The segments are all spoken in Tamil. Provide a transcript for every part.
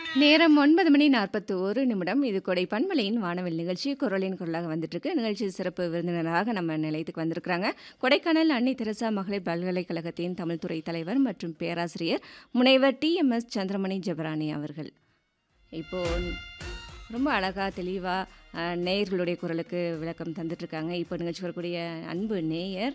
நேரம் ஒன்பது மணி நாற்பத்தி ஒரு நிமிடம் இது கொடை பண்பலையின் வானவில் நிகழ்ச்சி குரலின் குரலாக வந்துட்டுருக்கு நிகழ்ச்சி சிறப்பு விருந்தினராக நம்ம நிலையத்துக்கு வந்திருக்கிறாங்க கொடைக்கானல் அன்னை தெரசா மகளிர் பல்கலைக்கழகத்தின் தமிழ்துறை தலைவர் மற்றும் பேராசிரியர் முனைவர் T M S Chandramani Jebarani அவர்கள் இப்போ ரொம்ப அழகாக தெளிவாக நேயர்களுடைய குரலுக்கு விளக்கம் தந்துட்டுருக்காங்க இப்போ நிகழ்ச்சி வரக்கூடிய அன்பு நேயர்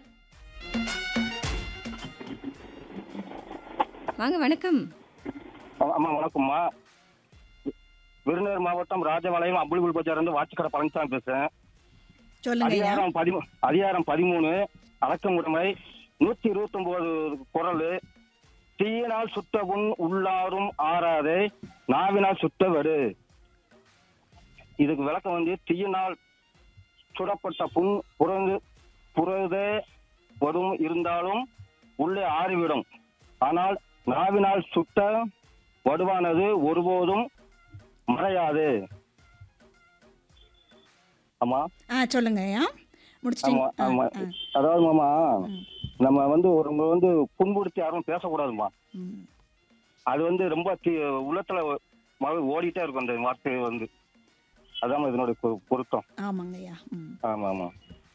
வாங்க வணக்கம் அம்மா வணக்கம்மா விருதுநகர் மாவட்டம் ராஜபாளையம் அபுல்குல் பஜார் இருந்து வாட்சிக்கடை பழனிசாமி பேசுறேன் சொல்லுங்க ஐயா அதிகாரம் பதிமூ அதிகாரம் பதிமூணு அடக்கமுடைமை நூத்தி இருபத்தி ஒன்பது குரல் தீயினால் சுட்ட புண் உள்ளாரும் ஆறாதே நாவினால் சுட்ட வெடு இதுக்கு விளக்கம் வந்து தீயினால் சுடப்பட்ட புண் புறந்து புறதே வடும் இருந்தாலும் உள்ளே ஆறிவிடும் ஆனால் நாவினால் சுட்ட வடுவானது ஒருபோதும் மறையாது ஆமா ஆ சொல்லுங்க ஐயா ஆமா முடிச்சிட்டீங்க ஆ, ஆமா ஆ. அதாவது மாமா நம்ம வந்து ஒருவங்க வந்து புண்படுத்தி யாரும் பேசக்கூடாதுமா ம். அது வந்து ரொம்ப தி- உள்ளத்துல மழை ஓடிட்டே இருக்கும் அந்த வார்த்தை வந்து அதான் இதனுடைய பொ- பொருத்தம் ஆமாங்க ஐயா ம். ஆமா ஆமா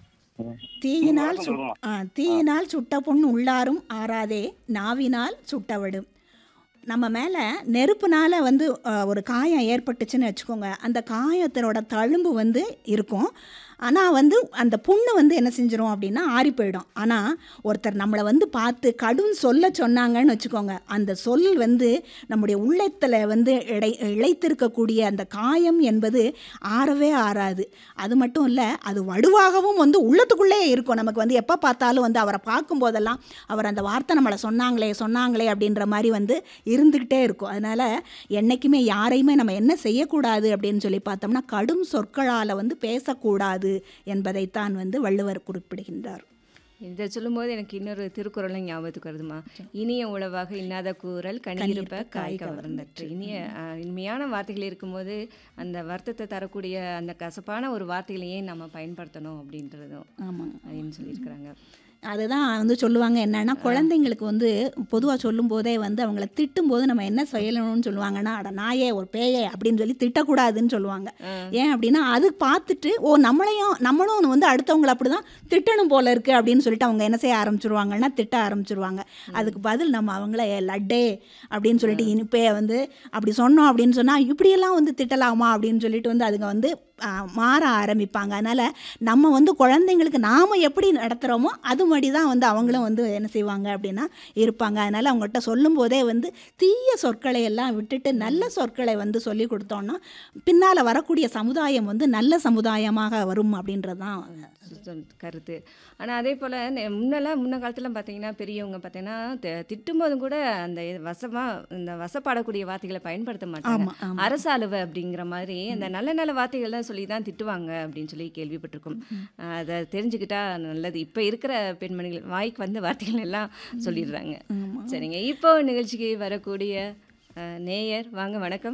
தீயினால் வணக்கம் சுட் சொல்லுங்கம்மா. ஆ, தீயினால் சுட்ட புண் உள்ளாரும் ஆறாதே நாவினால் சுட்டவிடும் நம்ம மேலே நெருப்புனால வந்து ஆ, ஒரு காயம் ஏற்பட்டுச்சுன்னு வச்சுக்கோங்க அந்த காயத்தினோட தழும்பு வந்து இருக்கும் ஆனால் வந்து அந்த புண்ணு வந்து என்ன செஞ்சிரும் அப்படின்னா ஆறி போயிடும் ஆனால் ஒருத்தர் நம்மளை வந்து பார்த்து கடும் சொல்ல சொன்னாங்கன்னு வச்சுக்கோங்க அந்த சொல் வந்து நம்முடைய உள்ளத்தில் வந்து இடை இழைத்திருக்கக்கூடிய அந்த காயம் என்பது ஆறவே ஆறாது அது மட்டும் இல்லை அது வடுவாகவும் வந்து உள்ளத்துக்குள்ளே இருக்கும் நமக்கு வந்து எப்போ பார்த்தாலும் வந்து அவரை பார்க்கும்போதெல்லாம் அவர் அந்த வார்த்தை நம்மளை சொன்னாங்களே சொன்னாங்களே அப்படின்ற மாதிரி வந்து இருந்துக்கிட்டே இருக்கும் அதனால் என்றைக்குமே யாரையுமே நம்ம என்ன செய்யக்கூடாது அப்படின்னு சொல்லி பார்த்தோம்னா கடும் சொற்களால் வந்து பேசக்கூடாது என்பதைத்தான் வந்து வள்ளுவர் குறிப்பிடுகின்றார் இதை சொல்லும்போது எனக்கு இன்னொரு திருக்குறளும் ஞாபகத்துக்கு வருதுமா இனிய உளவாக இன்னாத கூறல் கனியிருப்ப காய் கவர்ந்தற்று இனிய அஹ், இனிமையான வார்த்தைகள் இருக்கும்போது அந்த வருத்தத்தை தரக்கூடிய அந்த கசப்பான ஒரு வார்த்தைகளையே நம்ம பயன்படுத்தணும் அப்படின்றதும் ஆமாங்க அப்படின்னு சொல்லியிருக்கிறாங்க அதுதான் வந்து சொல்லுவாங்க என்னன்னா குழந்தைங்களுக்கு வந்து பொதுவாக சொல்லும்போதே வந்து அவங்கள திட்டும்போது நம்ம என்ன செய்யணும்னு சொல்லுவாங்கன்னா அட நாயே ஒரு பேயே அப்படின்னு சொல்லி திட்டக்கூடாதுன்னு சொல்லுவாங்க ஏன் அப்படின்னா அது பார்த்துட்டு ஓ நம்மளையும் நம்மளும் வந்து அடுத்தவங்களை அப்படி தான் திட்டணும் போல இருக்கு அப்படின்னு சொல்லிட்டு அவங்க என்ன செய்ய ஆரம்பிச்சிருவாங்கன்னா திட்ட ஆரம்பிச்சிருவாங்க அதுக்கு பதில் நம்ம அவங்கள "ஏ, லட்டே அப்படின்னு சொல்லிட்டு இனிப்பே வந்து அப்படி சொன்னோம் அப்படின்னு சொன்னால் இப்படியெல்லாம் வந்து திட்டலாமா அப்படின்னு சொல்லிட்டு வந்து அதுங்க வந்து ஆ, மாற ஆரம்பிப்பாங்க அதனால் நம்ம வந்து குழந்தைங்களுக்கு நாம் எப்படி நடத்துகிறோமோ அது மாதிரி தான் வந்து அவங்களும் வந்து என்ன செய்வாங்க அப்படின்னா இருப்பாங்க அதனால் அவங்ககிட்ட சொல்லும்போதே வந்து தீய சொற்களை எல்லாம் விட்டுட்டு நல்ல சொற்களை வந்து சொல்லி கொடுத்தோன்னா பின்னால் வரக்கூடிய சமுதாயம் வந்து நல்ல சமுதாயமாக வரும் அப்படின்றது தான் சொல் கருத்து ஆனால் அதே போல் முன்னெல்லாம் முன்ன காலத்துலாம் பார்த்தீங்கன்னா பெரியவங்க பார்த்தீங்கன்னா தி- திட்டும்போதும் கூட அந்த இது வசமா இந்த வசப்பாடக்கூடிய வார்த்தைகளை பயன்படுத்த மாட்டாங்க ஆமாம் ஆமாம் அரசாளுவை அப்படிங்கிற மாதிரி அந்த நல்ல நல்ல வார்த்தைகள்லாம் சொல்லி தான் திட்டுவாங்க அப்படின்னு சொல்லி கேள்விப்பட்டிருக்கோம் அஹ் அதை தெரிஞ்சுக்கிட்டா நல்லது இப்போ இருக்கிற பெண்மணிகள் வாய்க்கு வந்த வார்த்தைகள் எல்லாம் சொல்லிடுறாங்க ஆமாம் சரிங்க இப்போ நிகழ்ச்சிக்கு வரக்கூடிய அஹ், நேயர் வாங்க வணக்கம்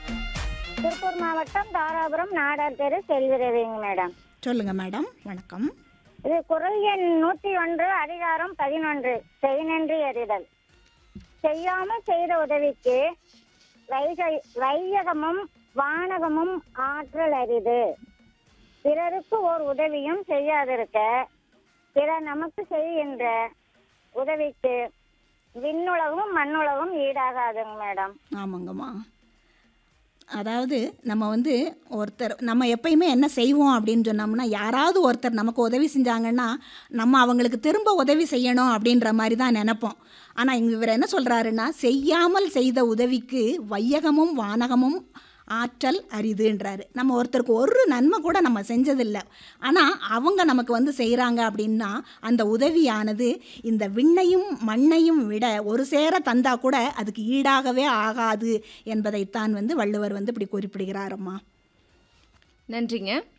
திருப்பூர் மாவட்டம் தாராபுரம் நாடார் தெரு செல்விரவிங்க மேடம் சொல்லுங்கள் மேடம் வணக்கம் இது குரல் எண் நூத்தி ஒன்று அதிகாரம் பதினொன்று செய்நன்றி அறிதல் செய்யாமல் செய்த உதவிக்கு வைக- வையகமும் வானகமும் ஆற்றல் அரிது பிறருக்கு ஓர் உதவியும் செய்யாதிருக்க பிறர் நமக்கு செய்கின்ற உதவிக்கு விண்ணுலகும் மண்ணுலகும் ஈடாகாதுங்க மேடம் ஆமாங்கம்மா அதாவது நம்ம வந்து ஒருத்தர் நம்ம எப்பயுமே என்ன செய்வோம் அப்படின்னு சொன்னோம்னா யாராவது ஒருத்தர் நமக்கு உதவி செஞ்சாங்கன்னா நம்ம அவங்களுக்கு திரும்ப உதவி செய்யணும் அப்படின்ற மாதிரி தான் நினைப்போம் ஆனால் இங்கே இவர் என்ன சொல்கிறாருன்னா செய்யாமல் செய்த உதவிக்கு வையகமும் வானகமும் ஆற்றல் அரிதுன்றாரு நம்ம ஒருத்தருக்கு ஒரு நன்மை கூட நம்ம செஞ்சதில்லை ஆனால் அவங்க நமக்கு வந்து செய்கிறாங்க அப்படின்னா அந்த உதவியானது இந்த விண்ணையும் மண்ணையும் விட ஒரு சேர தந்தா கூட அதுக்கு ஈடாகவே ஆகாது என்பதைத்தான் வந்து வள்ளுவர் வந்து இப்படி குறிப்பிடுகிறாரம்மா நன்றிங்க